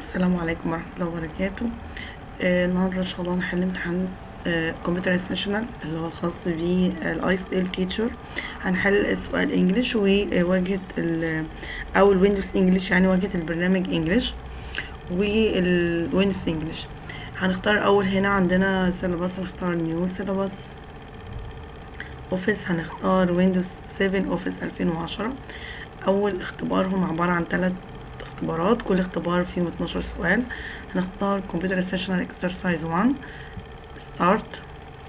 السلام عليكم ورحمة الله وبركاته آه، النهاردة إن شاء الله هنحل امتحان كمبيوتر اسيشنال اللي هو الخاص بالايس ال تيتشر هنحل سؤال انجليش وواجهة ال او الويندوز انجليش يعني واجهة البرنامج انجليش والويندوز انجليش هنختار اول هنا عندنا سيلابس هنختار نيو سيلابس اوفيس هنختار ويندوز 7 اوفيس 2010 اول اختبارهم عبارة عن ثلاث اختبارات كل اختبار فيهم 12 سؤال هنختار كمبيوتر سيشنال اكسرسايز 1 ستارت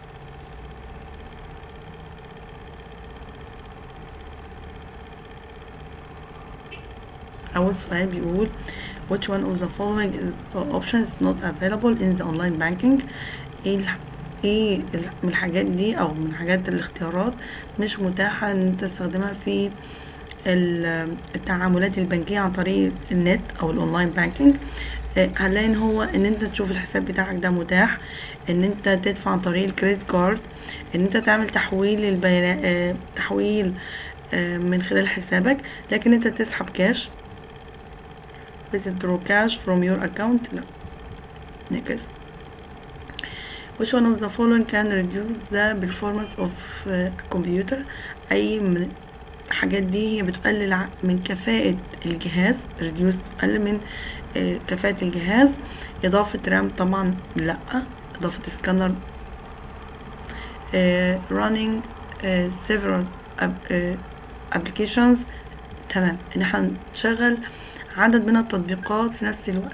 أول سؤال بيقول which one of the following is option is not available in the online banking ايه الح... ايه ال- من الحاجات دي او من حاجات الاختيارات مش متاحة ان انت تستخدمها في ال- التعاملات البنكية عن طريق النت او الاونلاين بانكينج آه، هنلاقي ان هو ان انت تشوف الحساب بتاعك ده متاح ان انت تدفع عن طريق الكريدت كارد ان انت تعمل تحويل البيانات آه، تحويل آه، من خلال حسابك لكن انت تسحب كاش withdraw cash from your account لا next which one of the following can reduce the performance of uh, a computer أي من الحاجات دي هي بتقلل ع- من كفاءة الجهاز reduce تقلل من آه، كفاءة الجهاز إضافة رام طبعا لأ إضافة سكانر running آه، several ab- آه، applications تمام إن احنا نشغل عدد من التطبيقات في نفس الوقت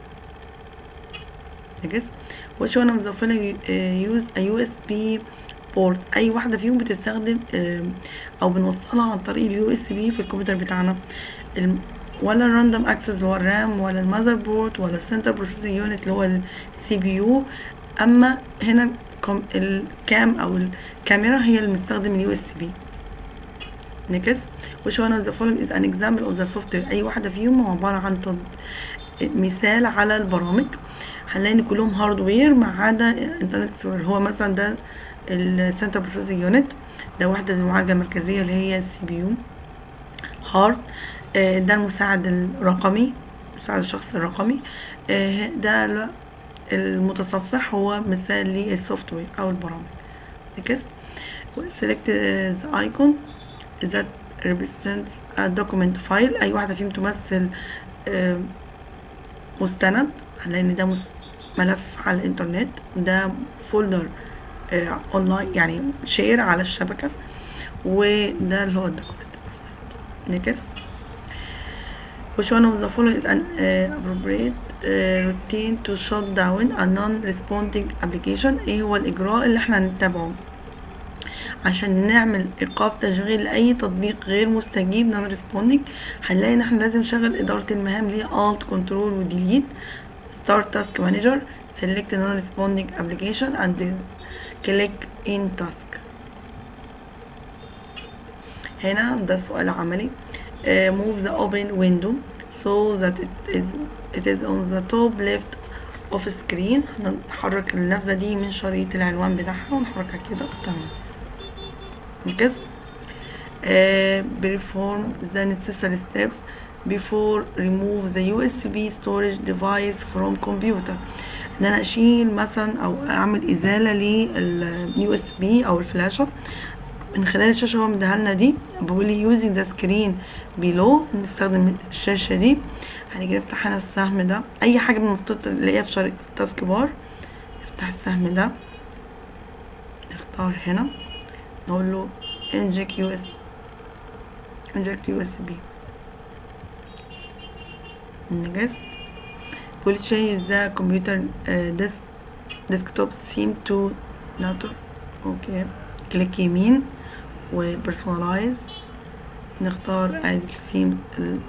نجس which one of the following uh, use a USB port أي واحدة فيهم بتستخدم آه، أو بنوصلها عن طريق اليو اس بي في الكمبيوتر بتاعنا الم- ولا الراندوم اكسس اللي هو الرام ولا المذر بورد ولا السنتر بروسيسنج يونت اللي هو السي بي يو اما هنا كم- الكام او الكاميرا هي اللي بنستخدم اليو اس بي next which one of the following is an example of the software اي واحدة فيهم هو عبارة عن تط- مثال على البرامج هنلاقي ان كلهم هاردوير ما عدا انترنت اكسبلورر هو مثلا ده السنتر بروسيسنج يونت ده وحدة المعالجة المركزية اللي هي السي بي يو هارد آه، ده المساعد الرقمي مساعد الشخص الرقمي آه، ده ال- المتصفح هو مثال للسوفت وير او البرامج next select the icon that represents a document file اي واحدة فيهم تمثل آه، مستند هنلاقي ان ده مس- ملف على الانترنت ده فولدر اونلاين يعني شير على الشبكة وده اللي هو الدوكيمنت next which one of the following is an uh, appropriate uh, routine to shut down a non-responding application ايه هو الاجراء اللي احنا هنتبعه عشان نعمل ايقاف تشغيل لاي تطبيق غير مستجيب non responding هنلاقي ان احنا لازم نشغل ادارة المهام اللي هي alt control و delete start task manager select non responding application and then click in task هنا ده سؤال عملي uh, move the open window so that it is it is on the top left of screen هنحرك النافذة دي من شريط العنوان بتاعها ونحركها كده تمام نكس uh, perform the necessary steps before remove the USB storage device from computer ان انا اشيل مثلا او اعمل ازالة لل USB او الفلاشة من خلال الشاشة هو مديها لنا دي بيقول لي using the screen below نستخدم الشاشة دي هنيجي نفتح هنا السهم ده اي حاجة من المفتوح نلاقيها في شريط التاسك بار نفتح السهم ده نختار هنا نقول له inject US inject USB next will change the computer uh, desk desktop theme to nature اوكي كليك يمين و personalize نختار ادي الثيم ال-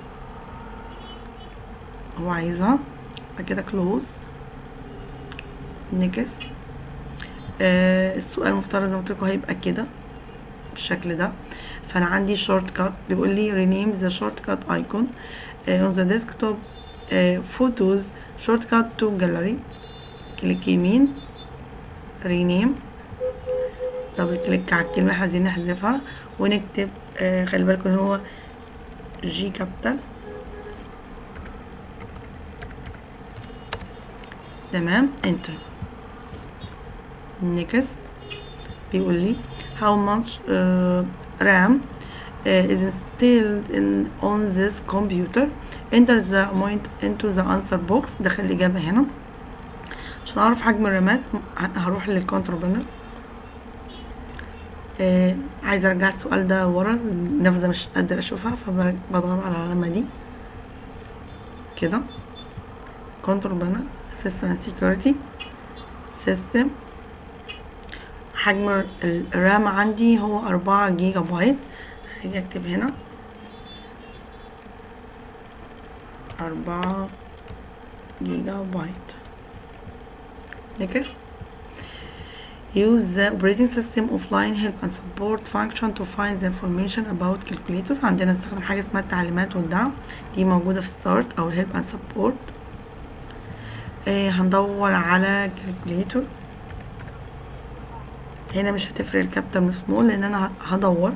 هو عايزها بعد كده close next آه السؤال المفترض زي ما قلت لكم هيبقى كده بالشكل ده فانا عندي شورت كات بيقول لي rename the shortcut icon uh, on the desktop uh, photos shortcut to gallery كليك يمين rename دبل كليك على الكلمة اللي احنا عايزين نحذفها ونكتب آه خلي بالكم ان هو جي كابيتال تمام انتر next بيقول لي how much uh, RAM uh, is installed in on this computer enter the amount into the answer box دخل الإجابة هنا عشان أعرف حجم الرامات هروح للكنترول بانل آه عايزة أرجع السؤال ده ورا النافذة مش قادرة أشوفها فبضغط على العلامة دي كده كنترول بانل سيستم سيكوريتي سيستم حجم الرام عندي هو أربعة جيجا بايت هاجي أكتب هنا أربعة جيجا بايت next use the operating system offline help and support function to find the information about calculator عندنا نستخدم حاجة اسمها التعليمات والدعم دي موجودة في start أو help and support آه هندور على calculator هنا مش هتفرق الكابيتال من سمول لان انا هدور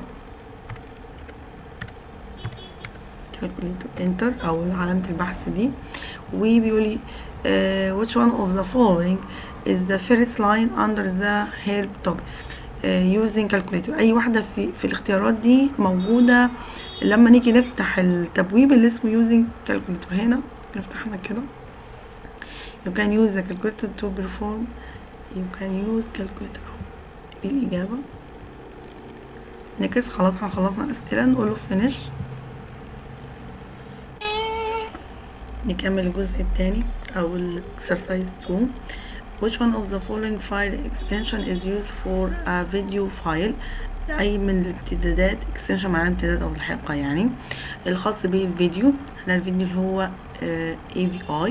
كالكوليتور انتر او علامة البحث دي وبيقول لي uh, which one of the following is the first line under the help topic uh, using calculator اي واحدة في, في الاختيارات دي موجودة لما نيجي نفتح التبويب اللي اسمه using calculator هنا نفتحنا كده you can use the calculator to perform you can use calculator دي الإجابة نكس خلاص احنا خلصنا الأسئلة نقول له finish نكمل الجزء التاني أو ال exercise 2 which one of the following file extension is used for a video file أي من الامتدادات extension معناه امتداد أو الحلقة يعني الخاص بالفيديو هنا الفيديو اللي هو uh, AVI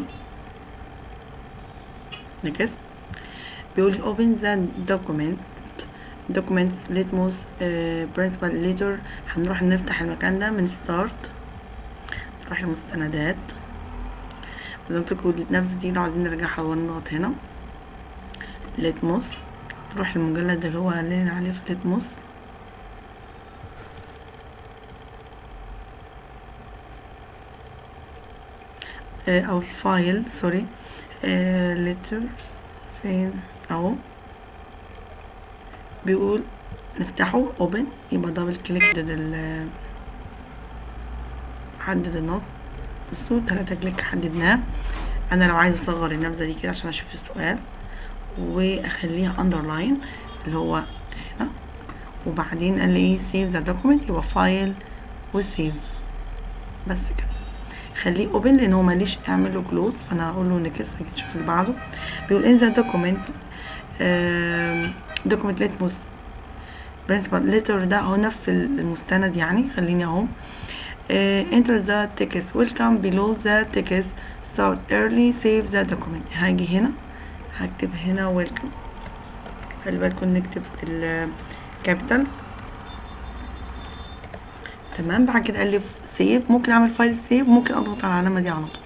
next بيقول open the document documents litmus uh, principal later هنروح نفتح المكان ده من start نروح المستندات زي ما قلت لكم نفس دي لو عايزين نرجعها ونضغط هنا litmus نروح المجلد اللي هو قال عليه في litmus uh, او الفايل سوري uh, letters فين اهو بيقول نفتحه open يبقى دبل كليك حدد ال حدد النص بصوا تلاتة كليك حددناه انا لو عايزه اصغر النبذه دي كده عشان اشوف السؤال واخليها underline اللي هو هنا وبعدين قال لي ايه save the document يبقى فايل وسيف بس كده خليه اوبن لان هو ماليش اعمل له كلوز فانا هقول له نكس نشوف اللي بعده بيقول ان ذا دوكيمنت دوكيمنت ليتموس برنسبل ليتر ده هو نفس المستند يعني خليني اهو enter the text welcome below the text start early save the document هاجي هنا هكتب هنا welcome خلي بالكم نكتب الكابيتال تمام بعد كده قال لي سيف ممكن اعمل فايل سيف ممكن اضغط على العلامه دي على طول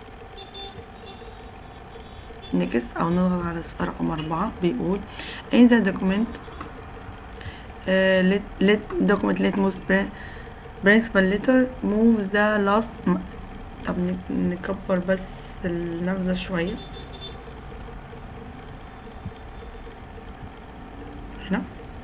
نكس او نضغط على رقم أربعة بيقول in the document uh, let, let document let most principal letter move the last طب نكبر بس النبذة شوية هنا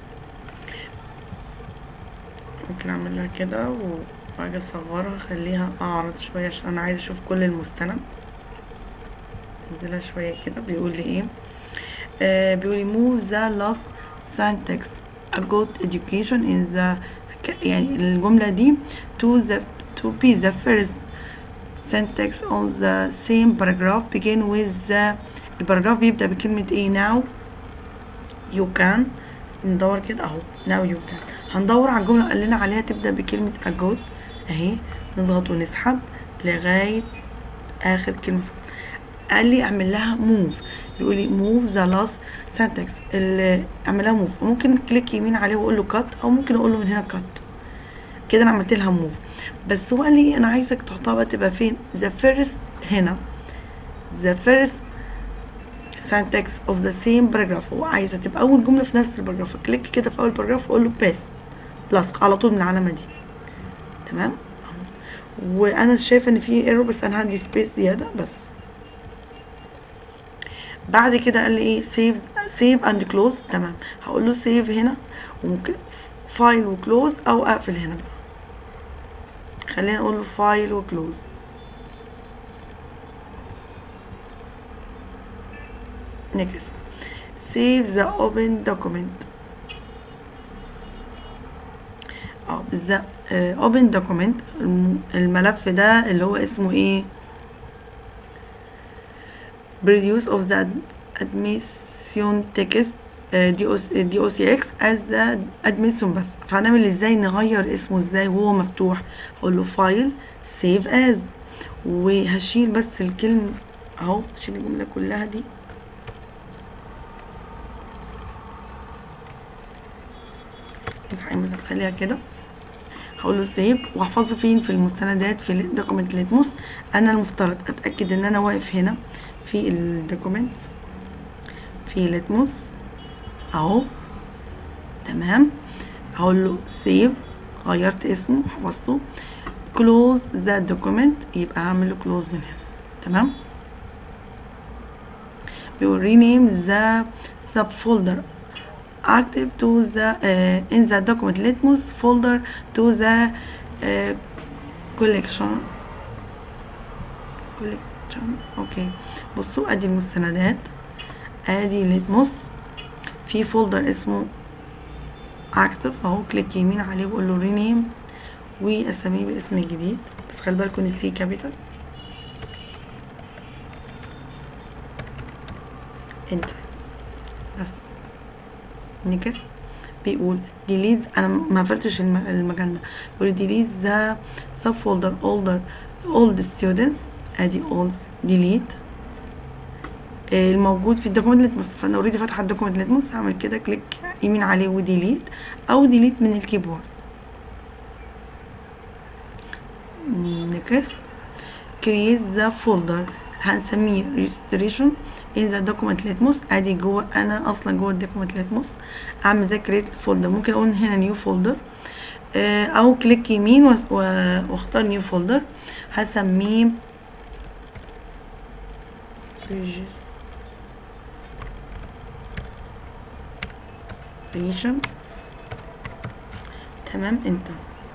ممكن اعملها كده واجي اصغرها اخليها اعرض شويه عشان انا عايزه اشوف كل المستند انزلها شويه كده بيقول لي ايه آه بيقول لي move the last syntax a good education in the يعني الجمله دي to the to be the first syntax on the same paragraph begin with the الباراجراف بيبدأ بكلمة ايه now you can ندور كده اهو now you can هندور على الجملة اللي قال لنا عليها تبدأ بكلمة a good اهي نضغط ونسحب لغاية اخر كلمة قال لي اعمل لها موف بيقول لي موف ذا لاست سنتكس اللي اعمل لها موف ممكن كليك يمين عليه واقول له كات او ممكن اقول له من هنا كات كده انا عملت لها موف بس هو قال لي انا عايزك تحطها بقى تبقى فين ذا فيرست هنا ذا فيرست syntax of the same paragraph هو عايزه تبقى اول جمله في نفس الباراجراف كليك كده في اول باراجراف واقول له بس لصق على طول من العلامه دي تمام وانا شايفه ان في ايرور بس انا عندي سبيس زياده بس بعد كده قال لي ايه سيف سيف اند كلوز تمام هقول له سيف هنا وممكن فايل وكلوز او اقفل هنا بقى خلينا نقول له فايل وكلوز next save the open document اه the uh, open document الم- الملف ده اللي هو اسمه ايه produce of the admission text دي او سي اكس از ادميسون بس فهنعمل ازاي نغير اسمه ازاي وهو مفتوح هقول له فايل سيف از وهشيل بس الكلمه اهو هشيل الجمله كلها دي مسحين مثلا خليها كده هقول له سيف واحفظه فين في المستندات في الدوكيمنت ليتموس انا المفترض اتاكد ان انا واقف هنا في الدوكيمنتس في ليتموس اهو تمام هقول له سيف غيرت اسمه حفظته كلوز ذا دوكيمنت يبقى هعمل له كلوز من هنا تمام بيقول rename the subfolder active to the uh, in the document litmus folder to the uh, collection collection اوكي بصوا ادي المستندات ادي ليتموس في فولدر اسمه اكتف اهو كليك يمين عليه وقول له رينيم واسميه بالاسم الجديد بس خلي بالكم ان سي كابيتال انتر بس نيكست بيقول ديليت انا ما قفلتش الم- المكان ده بيقول ديليت ذا سب فولدر اولدر اولد ستودنتس ادي اولد ديليت الموجود في الدوكيمنت ليتموس فانا اوريدي فاتحه الدوكيمنت ليتموس هعمل كده كليك يمين عليه وديليت او ديليت من الكيبورد نكست create the folder هنسميه registration in the document litmus ادي جوه انا اصلا جوه الدوكيمنت litmus اعمل زي create folder ممكن اقول هنا new folder آه، او كليك يمين و- و- واختار new folder هسميه registration تمام انت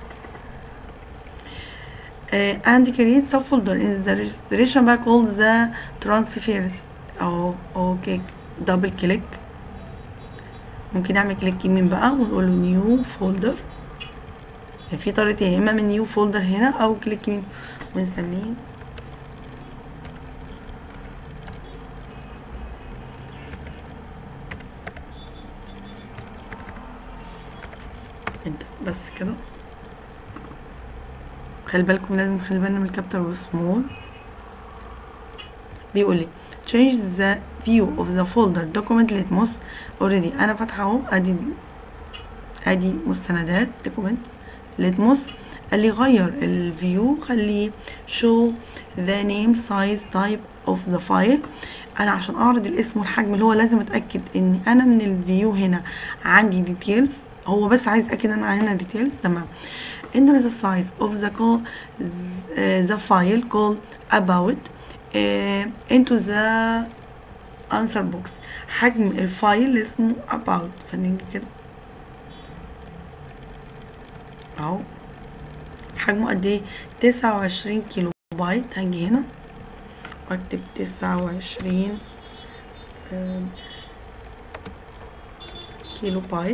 uh, and create subfolder in the registration بقى called the transfers او اوكي دبل كليك ممكن اعمل كليك يمين بقى ونقول له نيو فولدر في طريقتين يا اما من نيو فولدر هنا او كليك يمين ونسميه انت بس كده خلي بالكم لازم نخلي بالنا من الكابيتال والسمول بيقول لي change the view of the folder document litmus already انا فاتحه اهو ادي ادي مستندات documents litmus قال لي غير الفيو خليه show the name size type of the file انا عشان اعرض الاسم والحجم اللي هو لازم اتاكد ان انا من الفيو هنا عندي details هو بس عايز اتاكد ان انا هنا details تمام enter the size of the call the file called about uh, into the answer box حجم الفايل اسمه about فنيجي كده اهو حجمه قد ايه تسعة وعشرين كيلو بايت هاجي هنا واكتب تسعة وعشرين كيلو بايت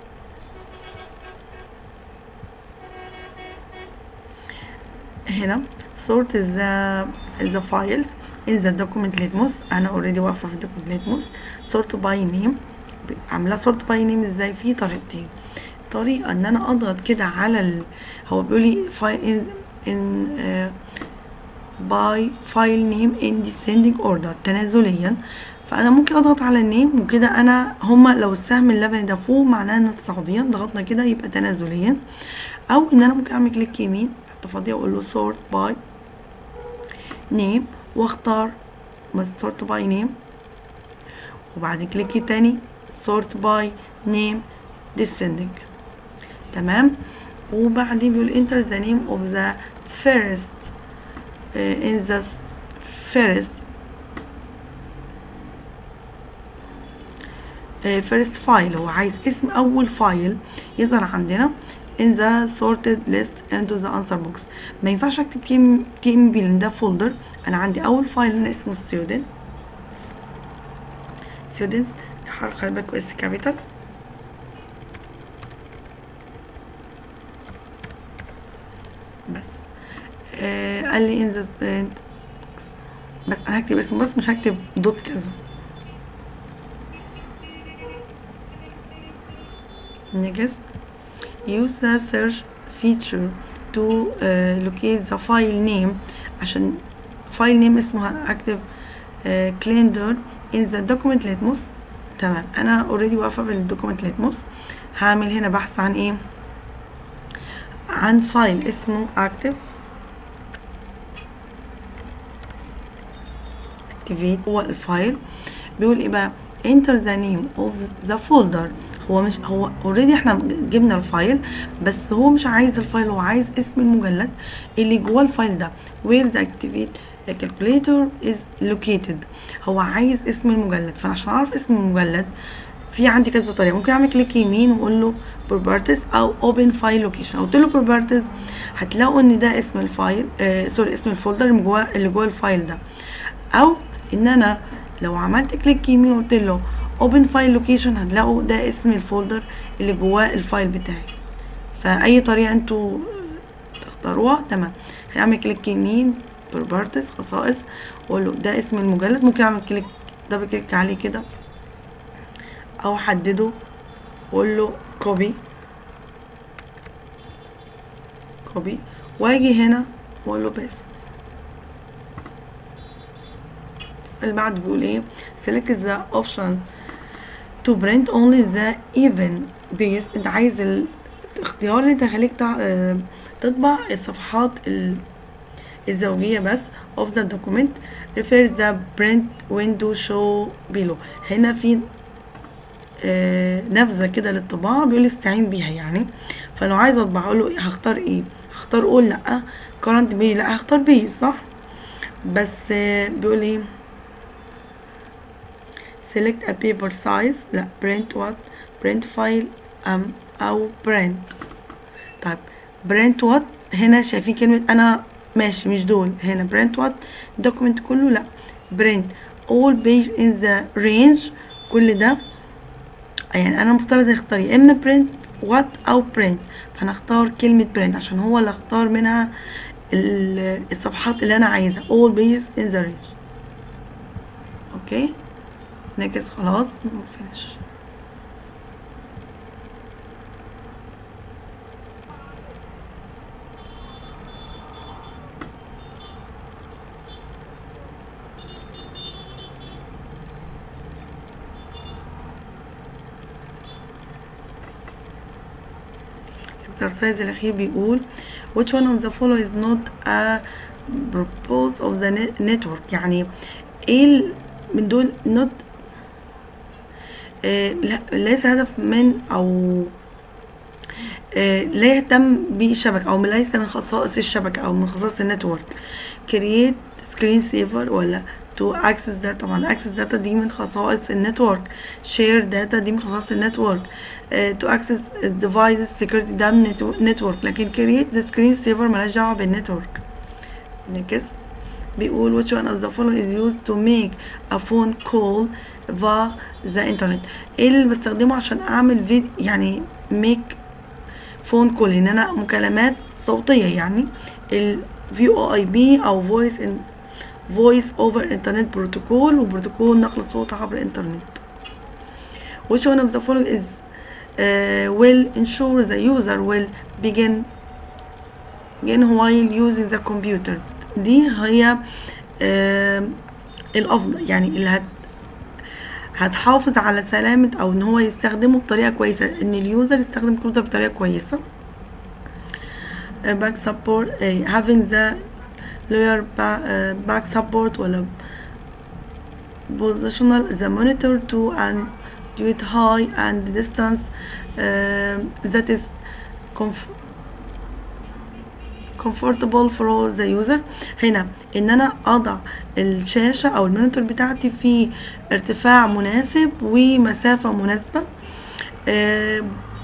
هنا sort the the files in the document litmus انا اوريدي واقفه في document litmus sort by name عاملاه sort by name ازاي في طريقتين طريقه ان انا اضغط كده على ال... هو بيقول لي file in, in uh, by file name in descending order تنازليا فانا ممكن اضغط على النيم وكده انا هما لو السهم اللبني ده فوق معناه ان تصاعديا ضغطنا كده يبقى تنازليا او ان انا ممكن اعمل كليك يمين حتى فاضيه واقول له sort by name واختار sort by name وبعد كليك تاني sort by name descending تمام وبعدين بيقول enter the name of the first uh, in the first first file هو عايز اسم اول فايل يظهر عندنا in the sorted list into the answer box ما ينفعش اكتب تي تي ام بي لان ده فولدر انا عندي اول فايل هنا اسمه student students حرف خلي بالكوا اس كابيتال بس آه قال لي in the student بس انا هكتب اسمه بس مش هكتب دوت كذا next use the search feature to uh, locate the file name عشان file name اسمها active uh, calendar in the document litmus تمام انا اوريدي واقفه بالدوكيمنت litmus هعمل هنا بحث عن ايه عن فايل اسمه active activate هو الفايل بيقول ايه بقى enter the name of the folder هو مش هو اوريدي احنا جبنا الفايل بس هو مش عايز الفايل هو عايز اسم المجلد اللي جوه الفايل ده where the activate calculator is located هو عايز اسم المجلد فانا عشان اعرف اسم المجلد في عندي كذا طريقه ممكن اعمل كليك يمين واقول له properties او open file location لو قلت له properties هتلاقوا ان ده اسم الفايل آه سوري اسم الفولدر اللي جوه اللي جوه الفايل ده او ان انا لو عملت كليك يمين وقلت له open file location هتلاقوا ده اسم الفولدر اللي جواه الفايل بتاعي فاي طريقه انتوا تختاروها تمام هعمل كليك يمين properties خصائص واقول له ده اسم المجلد ممكن اعمل كليك دبل كليك عليه كده او احدده واقول له copy copy واجي هنا واقول له بس اللي بعد بيقول ايه select the options to print only the even pages انت عايز الاختيار اللي انت هيخليك تطبع الصفحات الزوجية بس of the document refer the print window show below هنا في آه نبذة كده للطباعة بيقول لي استعين بيها يعني فلو عايزة اطبع اقول له هختار ايه هختار اقول لا current page لا هختار page صح بس آه بيقول ايه select a paper size لا print what print file um, او print طيب print what هنا شايفين كلمة انا ماشي مش دول هنا print what document كله لا print all page in the range كل ده يعني انا مفترض اختار يا اما print what او print فانا اختار كلمة print عشان هو اللي اختار منها الصفحات اللي انا عايزها all pages in the range اوكي نجز خلاص فينش الاكسرسايز الاخير بيقول which one of the following is not a purpose of the network يعني ايه من دول not آه لا ليس هدف من او آه لا يهتم بالشبكة او ليس من خصائص الشبكة او من خصائص النتورك create screen saver ولا to access data طبعا access data دي من خصائص النتورك share data دي من خصائص النتورك uh, to access devices security ده من نتورك لكن create the screen saver ملهاش دعوة بالنتورك next بيقول which one of the following is used to make a phone call via the internet ايه اللي بستخدمه عشان اعمل فيديو يعني make phone call ان انا مكالمات صوتية يعني ال VoIP او voice in voice over internet protocol وبروتوكول نقل الصوت عبر الانترنت which one of the following is uh, will ensure the user will begin begin while using the computer دي هي uh, الافضل يعني اللي هت هتحافظ على سلامة او ان هو يستخدمه بطريقة كويسة ان اليوزر يستخدم الكمبيوتر بطريقة كويسة uh, back support uh, having the lower back, uh, back support ولا positional the monitor to and with high and distance uh, that is conf comfortable for the user هنا ان انا اضع الشاشة او المونيتور بتاعتي في ارتفاع مناسب ومسافة مناسبة آه،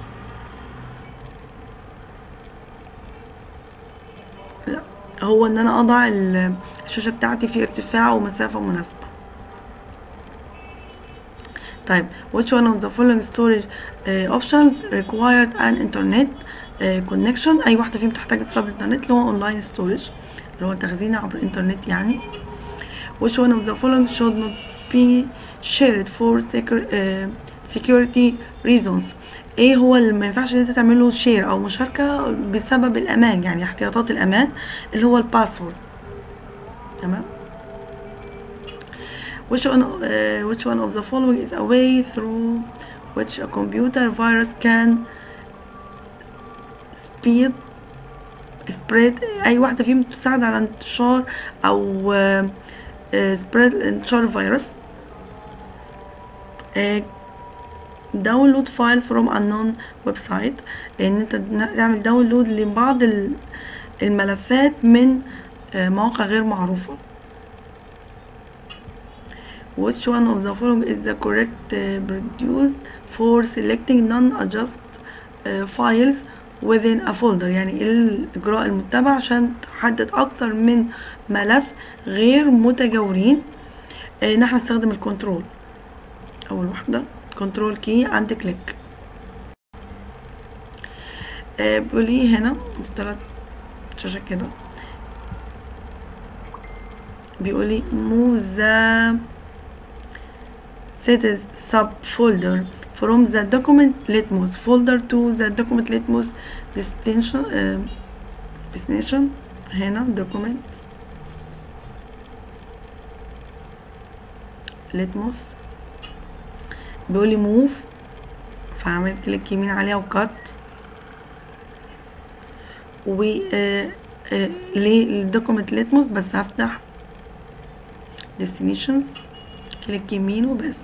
لا هو ان انا اضع ال- الشاشة بتاعتي في ارتفاع ومسافة مناسبة طيب which one of the following storage uh, options required an internet uh, connection اي واحدة فيهم تحتاج اتصال بالانترنت اللي هو online storage اللي هو تخزين عبر الانترنت يعني which one of the following should not be shared for secur- uh, security reasons ايه هو اللي ما ينفعش ان انت تعمله شير او مشاركة بسبب الامان يعني احتياطات الامان اللي هو الباسورد تمام which one uh, which one of the following is a way through which a computer virus can speed spread اي واحدة فيهم تساعد على انتشار او uh, uh, spread انتشار الفيروس uh, download file from unknown website ان انت تعمل داونلود لبعض ال- الملفات من uh, مواقع غير معروفة which one of the following is the correct uh, produce for selecting non-adjust uh, files within a folder يعني ايه الإجراء المتبع عشان تحدد أكتر من ملف غير متجاورين آه، إن احنا نستخدم الكنترول أول واحدة كنترول كي عند كليك آه، بيقول لي هنا في تلات شاشة كده بيقول لي move the settings subfolder from the document litmus folder to the document litmus destination uh, destination هنا documents litmus بيقول لي move فاعمل كليك يمين عليها وكات و آه، آه، للدوكيمنت ليتموس بس هفتح destinations كليك يمين وبس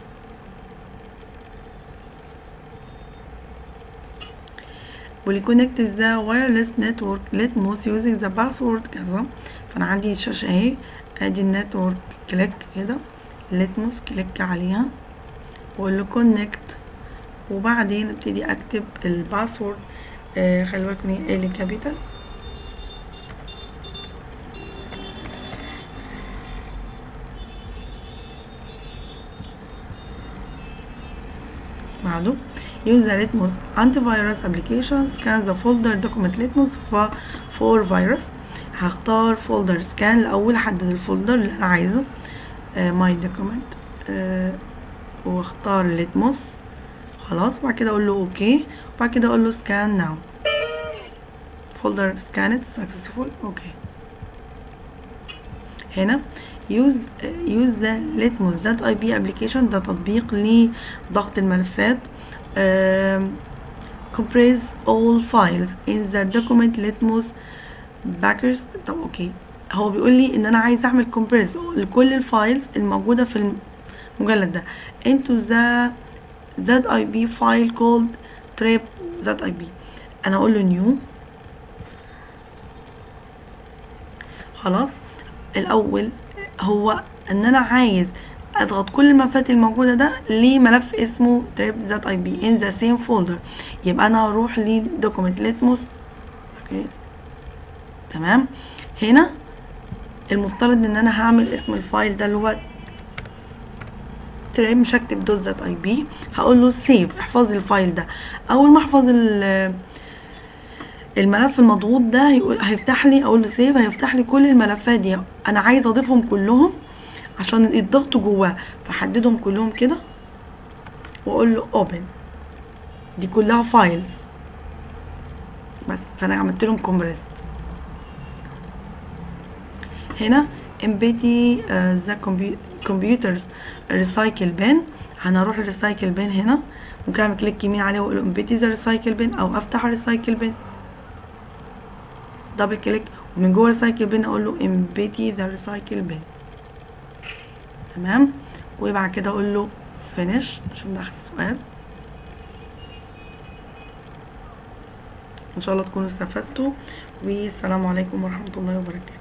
واللي connect the wireless network litmus using the password كذا فانا عندي الشاشة اهي ادي النتورك كليك كده litmus كليك عليها واقول له connect وبعدين ابتدي اكتب الباسورد آه خلي بالكم هي ال كابيتال بعده use the litmus antivirus application scan the folder document litmus ف- for virus هختار folder scan الاول احدد الفولدر اللي انا عايزه آه my document آه واختار litmus خلاص بعد كده اقول له اوكي وبعد كده اقول له scan now folder scanned successful اوكي هنا use use the litmus that IP application ده تطبيق لضغط الملفات um, compress all files in the document litmus package طب اوكي هو بيقول لي ان انا عايز اعمل compress لكل الفايلز الموجوده في المجلد ده into the ZIP file called trap ZIP انا اقول له new خلاص الاول هو ان انا عايز اضغط كل الملفات الموجوده ده لملف اسمه trap ZIP in the same folder يبقى انا هروح لدوكيمنت ليتموس اوكي تمام هنا المفترض ان انا هعمل اسم الفايل ده اللي هو تراب مش هكتب دوت ذات اي بي هقول له سيف احفظ الفايل ده اول ما احفظ الملف المضغوط ده هيفتح لي اقول له سيف هيفتح لي كل الملفات دي انا عايز اضيفهم كلهم عشان يتضغطوا جواه فحددهم كلهم كده واقول له اوبن دي كلها فايلز بس فانا عملت لهم كومبريست هنا امبيدي ذا كمبيوترز ريسايكل بين هنروح الريسايكل بين هنا ممكن اعمل كليك يمين عليه واقول له امبيدي ذا ريسايكل بين او افتح الريسايكل بين دبل كليك ومن جوه الريسايكل بين اقول له امبيدي ذا ريسايكل بين تمام وبعد كده اقول له فينيش عشان ده اخر سؤال ان شاء الله تكونوا استفدتوا والسلام عليكم ورحمة الله وبركاته